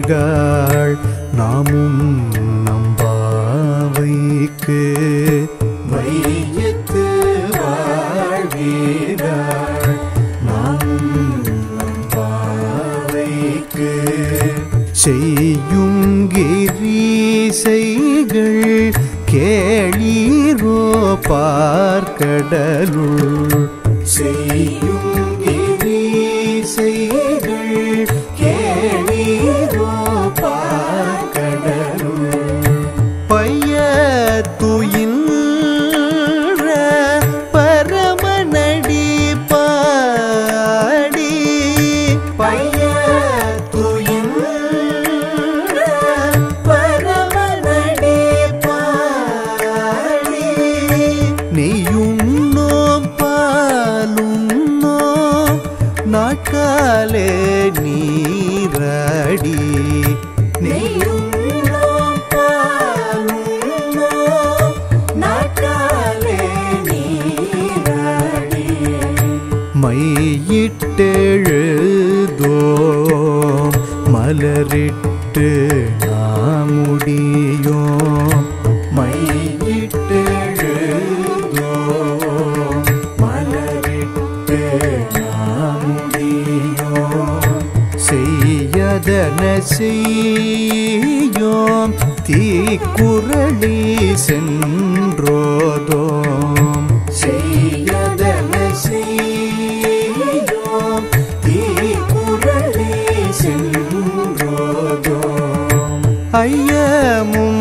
வாழ்காள் நாமும் நம்பாவைக்கு வையத்து வாழ்வீராள் நாமும் நம்பாவைக்கு செய்யும் கிரீசைகள் கேளீரோ பார்க்கடலுள் செய்யும் கிரீசைகள் கேளீரோ பார்க்கடலுள் பைய துயின்ற பரமநடி பாடி பைய துயின்ற பரமநடி பாடி நெய்யுண்ணோம் பாலுண்ணோம் நாட்காலே நீராடி நெய்யுண்ணோம் பாலுண்ணோம் நாட்காலே நீராடி மையிட்டெழுதோம் மலரிட்டு நாமுடியோம் மையிட்டெழுதோம் மலரிட்டு நாமுடியோம் செய்யதன செய்யோம் தீக்குறளி சென்றோதோம் செய்யதன செய்யோம் தீக்குறளி சென்றோதோம் ஐயமும்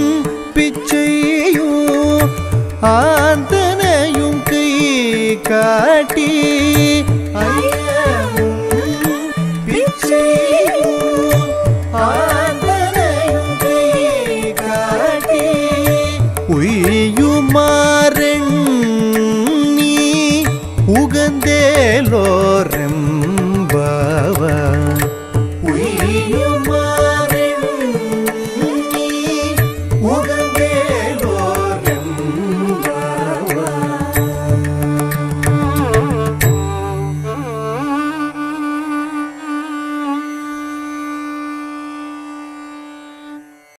பிச்சையும் ஆந்தனையும் கை காட்டி ஐயமும் பிச்சையும் ஆந்தனையும் கை காட்டி உய்யுமாறெண் நீ உகந்தேலோரெம்பவ உய்யுமாறெண் நீ உகந்தேலோரெம்பவ